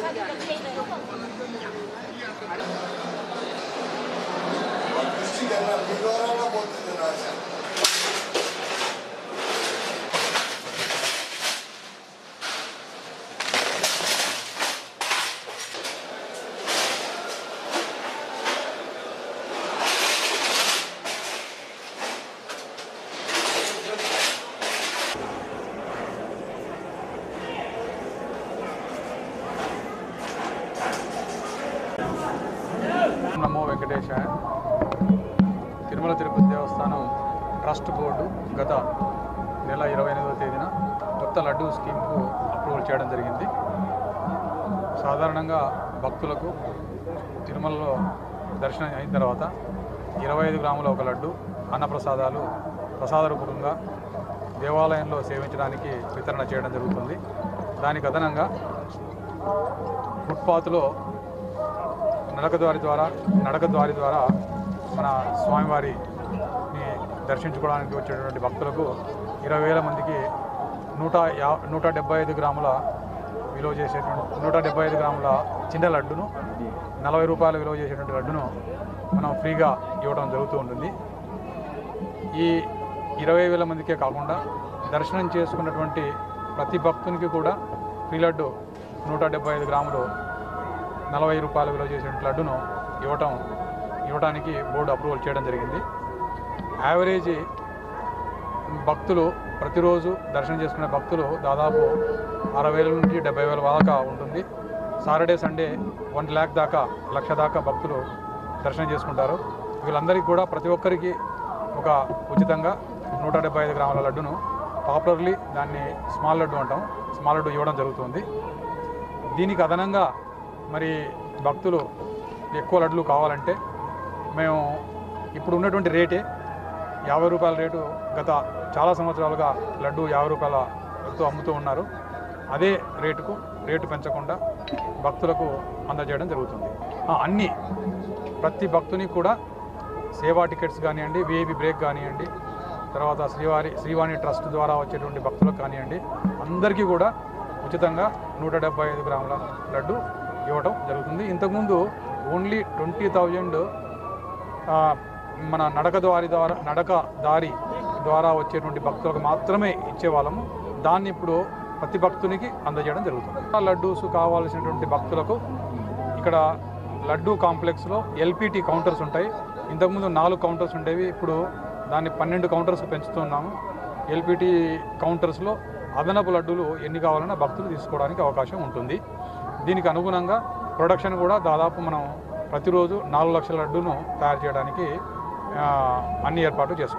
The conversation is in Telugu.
దృష్టి కదా మీ ద్వారా పోతుంది రాశ నమో వెంకటేశాయ తిరుమల తిరుపతి దేవస్థానం ట్రస్ట్ బోర్డు గత నెల ఇరవై ఎనిమిదవ తేదీన కొత్త లడ్డూ స్కీమ్కు అప్రూవల్ చేయడం జరిగింది సాధారణంగా భక్తులకు తిరుమలలో దర్శనం అయిన తర్వాత ఇరవై ఐదు గ్రాముల ఒక లడ్డు అన్నప్రసాదాలు ప్రసాద రూపకంగా దేవాలయంలో సేవించడానికి వితరణ చేయడం జరుగుతుంది దానికి అదనంగా ఫుట్పాత్లో నడక ద్వారి ద్వారా నడక ద్వారి ద్వారా మన స్వామివారిని దర్శించుకోవడానికి వచ్చేటువంటి భక్తులకు ఇరవై వేల మందికి నూట యా నూట డెబ్బై ఐదు గ్రాముల విలువ చేసేటువంటి నూట డెబ్బై ఐదు గ్రాముల చిన్న లడ్డును నలభై రూపాయలు విలువ చేసేటువంటి లడ్డును మనం ఫ్రీగా ఇవ్వడం జరుగుతూ ఉంటుంది ఈ ఇరవై వేల మందికే కాకుండా దర్శనం చేసుకున్నటువంటి ప్రతి భక్తునికి కూడా ఫ్రీ లడ్డు నూట డెబ్బై ఐదు గ్రాములు నలభై రూపాయల విలువ చేసిన లడ్డును ఇవ్వటం ఇవ్వడానికి బోర్డు అప్రూవల్ చేయడం జరిగింది యావరేజ్ భక్తులు ప్రతిరోజు దర్శనం చేసుకునే భక్తులు దాదాపు అరవై వేల నుంచి డెబ్బై వేల దాకా ఉంటుంది సాటర్డే సండే వన్ ల్యాక్ దాకా లక్ష దాకా భక్తులు దర్శనం చేసుకుంటారు వీళ్ళందరికీ కూడా ప్రతి ఒక్కరికి ఒక ఉచితంగా నూట డెబ్బై ఐదు గ్రాముల లడ్డును పాపులర్లీ దాన్ని స్మాల్ లడ్డు అంటాం స్మాల్ లడ్డు ఇవ్వడం జరుగుతుంది దీనికి అదనంగా మరి భక్తులు ఎక్కువ లడ్లు కావాలంటే మేము ఇప్పుడు ఉన్నటువంటి రేటే యాభై రూపాయల రేటు గత చాలా సంవత్సరాలుగా లడ్డు యాభై రూపాయలతో అమ్ముతూ ఉన్నారు అదే రేటుకు రేటు పెంచకుండా భక్తులకు అందజేయడం జరుగుతుంది ఆ, అన్ని ప్రతి భక్తునికి కూడా సేవా టికెట్స్ కానివ్వండి విఐపి బ్రేక్ కానివ్వండి తర్వాత శ్రీవారి శ్రీవాణి ట్రస్ట్ ద్వారా వచ్చేటువంటి భక్తులకు కానివ్వండి అందరికీ కూడా ఉచితంగా నూట డెబ్బై ఐదు గ్రాముల లడ్డు ఇవ్వడం జరుగుతుంది ఇంతకుముందు ఓన్లీ ట్వంటీ థౌజండ్ మన నడక దారి ద్వారా నడక దారి ద్వారా వచ్చేటువంటి భక్తులకు మాత్రమే ఇచ్చేవాళ్ళము దాన్ని ఇప్పుడు ప్రతి భక్తునికి అందజేయడం జరుగుతుంది ఆ లడ్డూస్ కావాల్సినటువంటి భక్తులకు ఇక్కడ లడ్డూ కాంప్లెక్స్లో ఎల్పిటి కౌంటర్స్ ఉంటాయి ఇంతకుముందు నాలుగు కౌంటర్స్ ఉండేవి ఇప్పుడు దాన్ని పన్నెండు కౌంటర్స్ పెంచుతున్నాము ఎల్పిటి కౌంటర్స్లో అదనపు లడ్డూలు ఎన్ని కావాలన్నా భక్తులు తీసుకోవడానికి అవకాశం ఉంటుంది దీనికి అనుగుణంగా ప్రొడక్షన్ కూడా దాదాపు మనం ప్రతిరోజు నాలుగు లక్షల లడ్డూను తయారు చేయడానికి ఆ, అన్ని ఏర్పాట్లు చేసుకుంటాం